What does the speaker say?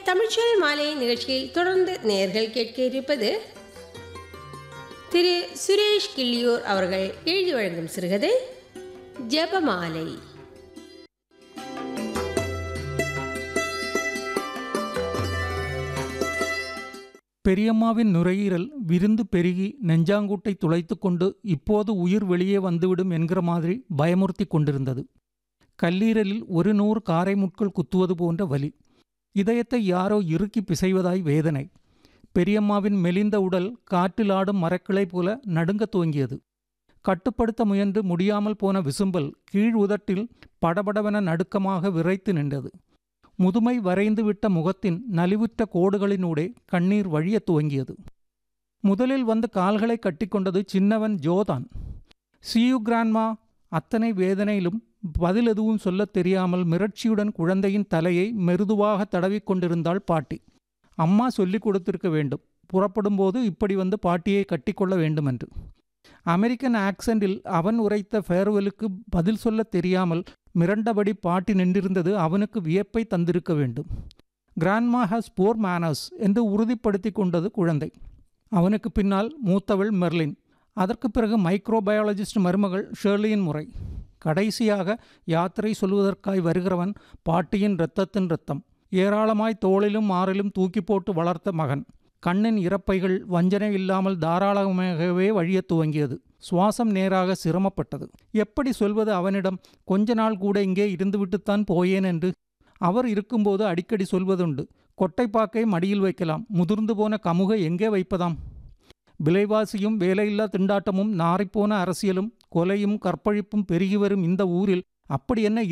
தமிழ்ச்சொல் மாலை நிகழ்ச்சியில் தொடர்ந்து நேர்கள் கேட்க இருப்பது திரு சுரேஷ் கிள்ளியூர் அவர்கள் எழுதி வழங்கும் சிறுகதை ஜெபமாலை பெரியம்மாவின் நுரையீரல் விருந்து பெருகி நெஞ்சாங்கூட்டை துளைத்து கொண்டு இப்போது உயிர் வெளியே வந்துவிடும் என்கிற மாதிரி பயமுறுத்தி கொண்டிருந்தது கல்லீரலில் ஒரு நூறு காரை முட்கள் குத்துவது போன்ற வலி இதயத்தை யாரோ இறுக்கி பிசைவதாய் வேதனை பெரியம்மாவின் மெலிந்த உடல் காற்றில் ஆடும் மரக்கிளை போல நடுங்கத் துவங்கியது கட்டுப்படுத்த முயன்று முடியாமல் போன விசும்பல் கீழ் உதட்டில் படபடவென நடுக்கமாக விரைத்து நின்றது முதுமை வரைந்துவிட்ட முகத்தின் நலிவுற்ற கோடுகளினூடே கண்ணீர் வழியத் துவங்கியது முதலில் வந்து கால்களை கட்டிக்கொண்டது சின்னவன் ஜோதான் சியு கிராண்ட்மா அத்தனை வேதனையிலும் பதில் எதுவும் சொல்லத் தெரியாமல் மிரட்சியுடன் குழந்தையின் தலையை மெருதுவாக தடவிக் கொண்டிருந்தாள் பாட்டி அம்மா சொல்லிக் கொடுத்திருக்க வேண்டும் புறப்படும்போது இப்படி வந்து பாட்டியை கட்டிக்கொள்ள வேண்டுமென்று அமெரிக்கன் ஆக்சண்டில் அவன் உரைத்த ஃபேர்வெலுக்கு பதில் சொல்லத் தெரியாமல் மிரண்டபடி பாட்டி நின்றிருந்தது அவனுக்கு வியப்பை தந்திருக்க வேண்டும் கிராண்ட்மா ஹாஸ் போர் மேனர்ஸ் என்று உறுதிப்படுத்தி கொண்டது குழந்தை அவனுக்கு பின்னால் மூத்தவள் மெர்லின் அதற்கு பிறகு மைக்ரோபயாலஜிஸ்ட் மருமகள் ஷேர்லியின் முறை கடைசியாக யாத்திரை சொல்வதற்காய் வருகிறவன் பாட்டியின் இரத்தத்தின் இரத்தம் ஏராளமாய் தோளிலும் மாறிலும் தூக்கி போட்டு வளர்த்த மகன் கண்ணின் இறப்பைகள் வஞ்சனை இல்லாமல் தாராளமாகவே வழியத் துவங்கியது சுவாசம் நேராக சிரமப்பட்டது எப்படி சொல்வது அவனிடம் கொஞ்ச நாள் கூட இங்கே இருந்துவிட்டுத்தான் போயேன் என்று அவர் இருக்கும்போது அடிக்கடி சொல்வதுண்டு கொட்டைப்பாக்கை மடியில் வைக்கலாம் முதிர்ந்து போன கமுகை எங்கே வைப்பதாம் விலைவாசியும் வேலையில்லா திண்டாட்டமும் நாறிப்போன அரசியலும் கொலையும் கற்பழிப்பும் பெருகி வரும் இந்த ஊரில் அப்படி என்ன